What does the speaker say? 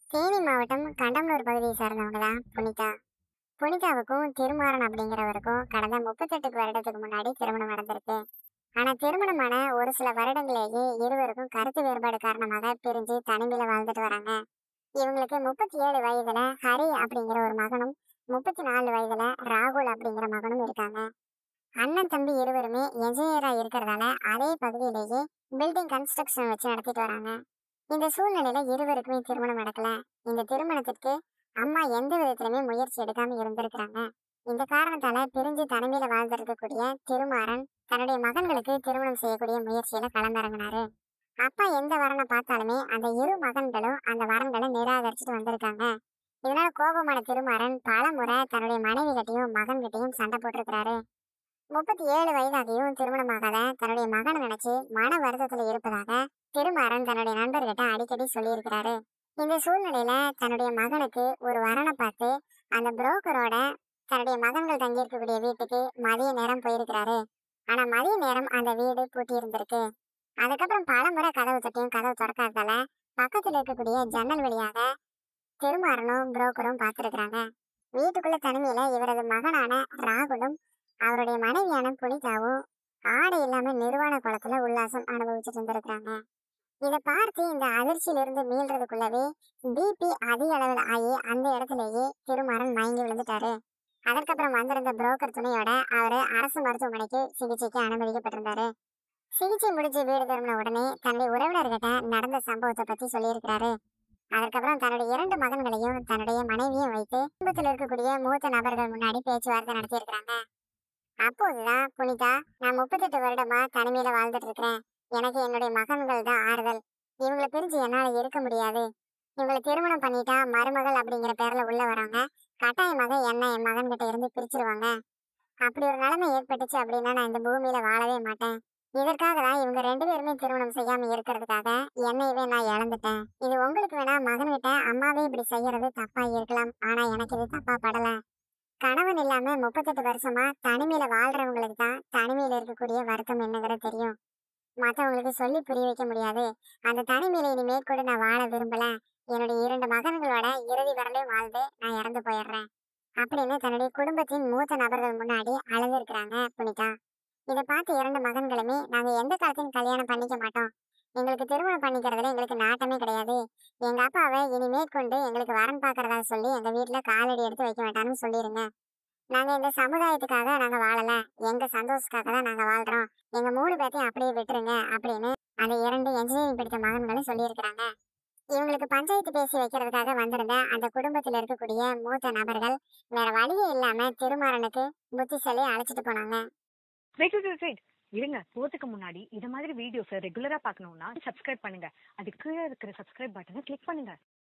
தேனி மாவட்டம் கண்டம்னூர் பகுதியை சேர்ந்தவங்க தான் புனிதா புனிதாவுக்கும் திருமாறன் அப்படிங்கிறவருக்கும் கடந்த முப்பத்தெட்டு வருடத்துக்கு முன்னாடி திருமணம் நடந்திருக்கு ஆனா திருமணமான ஒரு சில வருடங்களேயே இருவருக்கும் கருத்து வேறுபாடு காரணமாக பிரிஞ்சு தனிமையில வாழ்ந்துட்டு வராங்க இவங்களுக்கு முப்பத்தி ஏழு வயதுல ஹரி அப்படிங்கிற ஒரு மகனும் முப்பத்தி நாலு வயதுல ராகுல் அப்படிங்கிற மகனும் இருக்காங்க அண்ணன் தம்பி இருவருமே என்ஜினியரா இருக்கிறதால அதே பகுதியிலேயே பில்டிங் கன்ஸ்ட்ரக்ஷன் வச்சு நடத்திட்டு வராங்க இந்த சூழ்நிலையில இருவருக்குமே திருமணம் நடக்கல இந்த திருமணத்திற்கு அம்மா எந்த விதத்திலுமே முயற்சி எடுக்காம இருந்திருக்கிறாங்க இந்த காரணத்தால பிரிஞ்சு தனிமையில வாழ்ந்திருக்கக்கூடிய திருமாறன் தன்னுடைய மகன்களுக்கு திருமணம் செய்யக்கூடிய முயற்சியில கலந்திறங்கினாரு அப்பா எந்த வரனை பார்த்தாலுமே அந்த இரு மகன்களும் அந்த வரன்களை நிராகரிச்சுட்டு வந்திருக்காங்க இதனால கோபமான திருமாறன் பல முறை தன்னுடைய மனைவி கிட்டையும் மகன் கிட்டையும் சண்டை போட்டிருக்கிறாரு முப்பத்தி ஏழு வயதாகியும் திருமணமாகாத தன்னுடைய மகனை நினைச்சு மன வருத்தத்துல இருப்பதாக திருமாறன் தன்னுடைய நண்பர்கிட்ட அடிக்கடி சொல்லியிருக்கிறாரு இந்த சூழ்நிலையில தன்னுடைய மகனுக்கு ஒரு வரனை பார்த்து அந்த புரோக்கரோட தன்னுடைய மகன்கள் தங்கி இருக்கக்கூடிய வீட்டுக்கு மதிய நேரம் போயிருக்கிறாரு ஆனா மதிய நேரம் அந்த வீடு பூட்டி இருந்திருக்கு அதுக்கப்புறம் பல முறை கதவு தட்டியும் கதவு திறக்காததால பக்கத்துல இருக்கக்கூடிய ஜன்னல் வழியாக திருமாறனும் புரோக்கரும் பார்த்திருக்கிறாங்க வீட்டுக்குள்ள தனிமையில இவரது மகனான ராகுலும் அவருடைய மனைவியான புனிதாவும் ஆடை இல்லாம நிர்வாண குளத்துல உல்லாசம் அனுபவிச்சுட்டு இருந்திருக்கிறாங்க இதை பார்த்து இந்த அதிர்ச்சியிலிருந்து மீள்றதுக்குள்ளவே பிபி அதிக அளவில் ஆகி அந்த இடத்துலயே திருமாறன் மயங்கி விழுந்துட்டாரு அதற்கப்புறம் வந்திருந்த புரோக்கர் துணையோட அவரு அரசு மருத்துவமனைக்கு சிகிச்சைக்கு அனுமதிக்கப்பட்டிருந்தாரு சிகிச்சை முடிஞ்சு வீடு திரும்பின உடனே தன்னுடைய உறவினர்கிட்ட நடந்த சம்பவத்தை பத்தி சொல்லியிருக்கிறாரு அதற்கப்புறம் தன்னுடைய இரண்டு மகன்களையும் தன்னுடைய மனைவியும் வைத்து குடும்பத்தில் இருக்கக்கூடிய மூத்த நபர்கள் முன்னாடி பேச்சுவார்த்தை நடத்தியிருக்கிறாங்க அப்போதுதான் புனிதா நான் முப்பத்தெட்டு வருடமா தனிமையில வாழ்ந்துட்டு இருக்கிறேன் எனக்கு என்னுடைய மகன்கள் தான் ஆறுதல் இவங்களை பிரிஞ்சு என்னால இருக்க முடியாது இவங்களை திருமணம் பண்ணிட்டா மருமகள் அப்படிங்கிற பேர்ல உள்ள வராங்க கட்டாயமாக என்ன என் மகன் கிட்ட இருந்து பிரிச்சிருவாங்க அப்படி ஒரு நிலைமை ஏற்பட்டுச்சு அப்படின்னா நான் இந்த பூமியில வாழவே மாட்டேன் இதற்காக தான் இவங்க ரெண்டு பேருமே திருமணம் செய்யாம இருக்கிறதுக்காக என்னையவே நான் இழந்துட்டேன் இது உங்களுக்கு வேணா மகன்கிட்ட அம்மாவே இப்படி செய்யறது தப்பா இருக்கலாம் ஆனா எனக்கு இது தப்பா படல கணவன் இல்லாம முப்பத்தெட்டு வருஷமா தனிமையில வாழ்றவங்களுக்கு தான் தனிமையில இருக்கக்கூடிய வருத்தம் என்னங்கிறது தெரியும் மத்தவங்களுக்கு சொல்லி புரிய வைக்க முடியாது அந்த தனிமையில இனி மேற்கொண்டு நான் வாழ விரும்பல என்னுடைய இரண்டு மகன்களோட இறுதி வரலையும் வாழ்ந்து நான் இறந்து போயிடுறேன் அப்படின்னு தன்னுடைய குடும்பத்தின் மூத்த நபர்கள் முன்னாடி அழுது புனிதா இதை பார்த்து இரண்டு மகன்களுமே நாங்க எந்த காலத்தையும் கல்யாணம் பண்ணிக்க மாட்டோம் எங்களுக்கு திருமணம் பண்ணிக்கிறதுல எங்களுக்கு நாட்டமே கிடையாது எங்க அப்பாவை இனி மேற்கொண்டு எங்களுக்கு வரன் பார்க்கறதா சொல்லி எங்க வீட்டுல காலடி எடுத்து வைக்க வேண்டாம்னு சொல்லிருங்க நாங்க இந்த சமுதாயத்துக்காக நாங்க வாழல எங்க சந்தோஷத்துக்காக தான் நாங்க வாழ்றோம் எங்க மூணு பேர்த்தையும் அப்படியே விட்டுருங்க அப்படின்னு அந்த இரண்டு என்ஜினியரிங் படித்த மகன்களும் சொல்லியிருக்கிறாங்க இவங்களுக்கு பஞ்சாயத்து பேசி வைக்கிறதுக்காக வந்திருந்த அந்த குடும்பத்தில் இருக்கக்கூடிய மூத்த நபர்கள் வேற வழியே இல்லாம திருமாறனுக்கு புத்தி சொல்லி அழைச்சிட்டு போனாங்க வெயிட் வெயிட் வெயிட் வெயிட் இருங்க போறதுக்கு முன்னாடி இது மாதிரி வீடியோஸ் ரெகுலரா பார்க்கணும்னா சப்ஸ்கிரைப் பண்ணுங்க அது கீழே இருக்கிற சப்ஸ்கிரைப் பட்டனை கிளிக் பண்ணுங்க